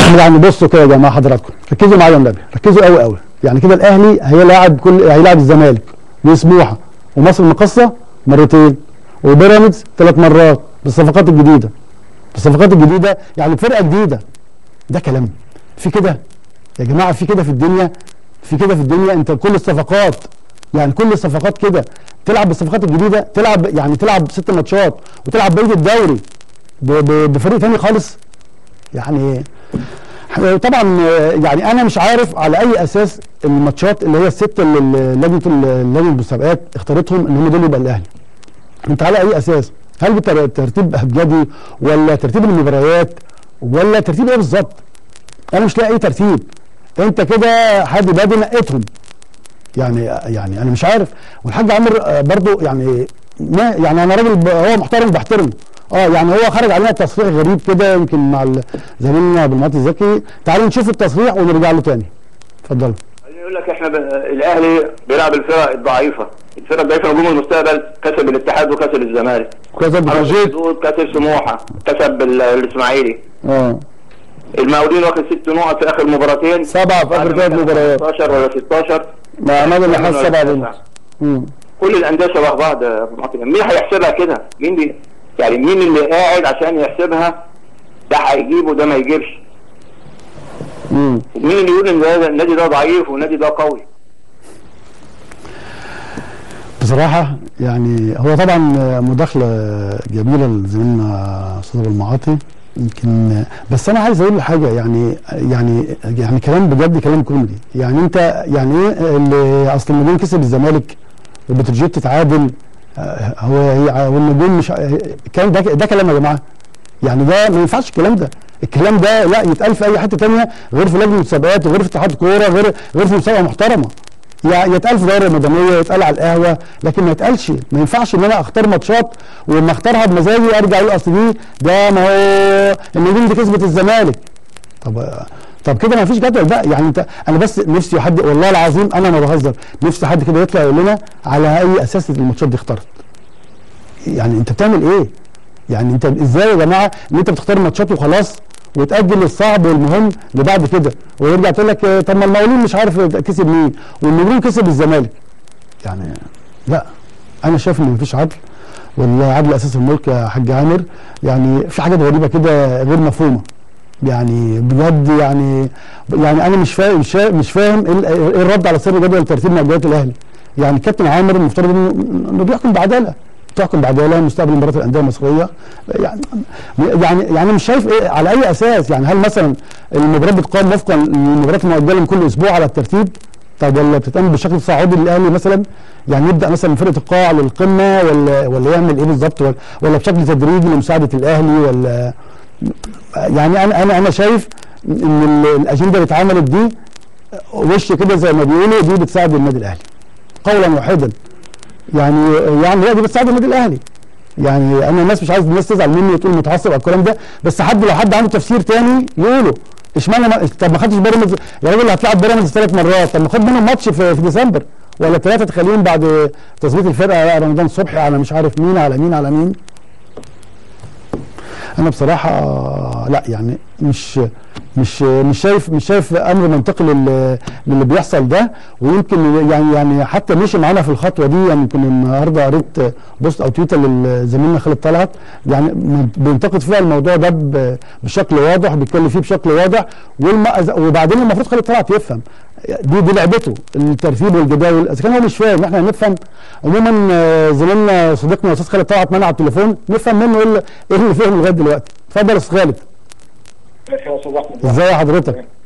يعني بصوا كده يا جماعه حضراتكم ركزوا معايا النبي ركزوا قوي قوي يعني كده الاهلي هيلاعب كل هيلاعب الزمالك وسموحه ومصر المقاصه مرتين وبيراميدز ثلاث مرات بالصفقات الجديده بالصفقات الجديده يعني فرقه جديده ده كلام في كده يا جماعه في كده في الدنيا في كده في الدنيا انت كل الصفقات يعني كل الصفقات كده تلعب بالصفقات الجديده تلعب يعني تلعب ست ماتشات وتلعب بقيه الدوري ب- ب- بفريق تاني خالص يعني طبعا يعني انا مش عارف على اي اساس الماتشات اللي هي السته اللي اللي لجنه ال- لجنه المسابقات اختارتهم ان هم دول يبقى الاهلي انت على اي اساس هل بترتيب ابجدي ولا ترتيب المباريات ولا ترتيب ايه بالظبط انا مش لاقي اي ترتيب انت كده حد بادي نقيتهم يعني يعني انا مش عارف والحاج عمرو آه، برضو يعني ما يعني انا راجل ب- هو محترم بحترمه اه يعني هو خرج علينا تصريح غريب كده يمكن مع ال- زميلنا ابو المعاطي الزكي تعالوا نشوف التصريح ونرجع له تاني اتفضلوا عايزين يقول لك احنا ب... الاهلي بيلعب الفرق الضعيفه الفرق الضعيفه نجوم المستقبل كسب الاتحاد وكسب الزمالك كسب عمل بتروجيت الحدود كسب سموحه كسب ال- الاسماعيلي اه المقاولين واخد ست نقط في اخر مباراتين سبعه في اخر ثلاث مباريات 16 ولا 16 مع عماد النحاس سبعه بونت مم. كل الانديه شبه بعض يا أبو معاطي. مين هيحسبها كده؟ مين دي؟ يعني مين اللي قاعد عشان يحسبها ده هيجيب وده ما يجيبش؟ مم. مين اللي يقول ان ده- النادي ده ضعيف والنادي ده قوي؟ بصراحة يعني هو طبعا مداخلة جميلة لزميلنا أستاذ أبو المعاطي يمكن بس أنا عايز أقول حاجة يعني يعني يعني كلام بجد كلام كوميدي يعني أنت يعني إيه اللي أصل النجوم كسب الزمالك وبتروجيت تتعادل آه، هو هي والنجوم مش كان ده ده كلام يا جماعة يعني ده ما ينفعش الكلام ده الكلام ده لا يتقال في اي حته تانية غير في لجنه المسابقات غير في اتحاد كوره غير غير في مسابقه محترمه يا- يتقال في دوره مدنيه يتقال على القهوه لكن ما يتقالش ما ينفعش ان انا اختار ماتشات ولما اختارها بمزاجي ارجع اقول اصل دي ده ما هو النجوم دي كسبت الزمالك طب طب كده ما فيش جدول بقى يعني انت انا بس نفسي حد والله العظيم انا ما بهزر نفسي حد كده يطلع يقول لنا على اي اساس الماتشات دي اختارت يعني انت بتعمل ايه يعني انت ازاي يا جماعه ان انت بتختار ماتشات وخلاص وتاجل الصعب والمهم لبعد كده ويرجع تقول لك اه، طب ما المقاولين مش عارف كسب مين والنجوم كسب الزمالك يعني لا انا شايف ان مفيش عدل والعدل اساس الملك يا حاج عامر يعني في حاجات غريبه كده غير مفهومه يعني بجد يعني يعني انا مش فاهم مش فاهم, مش فاهم ايه ال- ايه الرد على سر جدول ترتيب مجموعات الاهلي يعني كابتن عامر المفترض انه إنه بيحكم بعداله تحكم بعداله مستقبل مباراه الانديه المصريه يعني يعني يعني مش شايف ايه على اي اساس يعني هل مثلا المباراه بتقام وفقا للمباريات المؤجله من كل اسبوع على الترتيب طب ولا بتتعمل بشكل تصاعدي للاهلي مثلا يعني يبدا مثلا من فرقه القاع للقمه ولا ولا يعمل ايه بالظبط ولا, ولا بشكل تدريجي لمساعده الاهلي ولا يعني انا انا انا شايف ان ال- الاجنده اللي اتعملت دي وش كده زي ما بيقولوا دي بتساعد النادي الاهلي قولا واحدا يعني يعني هي دي بتساعد النادي الاهلي يعني انا الناس مش عايز الناس تزعل مني وتقول متعصب على الكلام ده بس حد لو حد عنده تفسير تاني يقوله اشمعنى ما طب ما خدتش بيراميدز يا راجل هتلعب بيراميدز ثلاث مرات طب ما خد منهم ماتش في, في ديسمبر ولا ثلاثه تخليهم بعد تظبيط الفرقه رمضان صبحي على مش عارف مين على مين على مين انا بصراحه لا يعني مش مش مش شايف مش شايف امر منطقي لل- للي بيحصل ده ويمكن يعني يعني حتى مشي معانا في الخطوه دي يعني يمكن النهارده قريت بوست او تويتر لزميلنا خالد طلعت يعني بينتقد فيها الموضوع ده ب- بشكل واضح بيتكلم فيه بشكل واضح والم... وبعدين المفروض خالد طلعت يفهم دي دي لعبته الترتيب والجداول اذا كان هو مش فاهم احنا نفهم عموما آه، زميلنا صديقنا الاستاذ خالد طلعت منع التليفون نفهم منه ايه اللي- ايه اللي فهم لغايه دلوقتي اتفضل يا استاذ خالد ماشي يا استاذ احمد ازاي حضرتك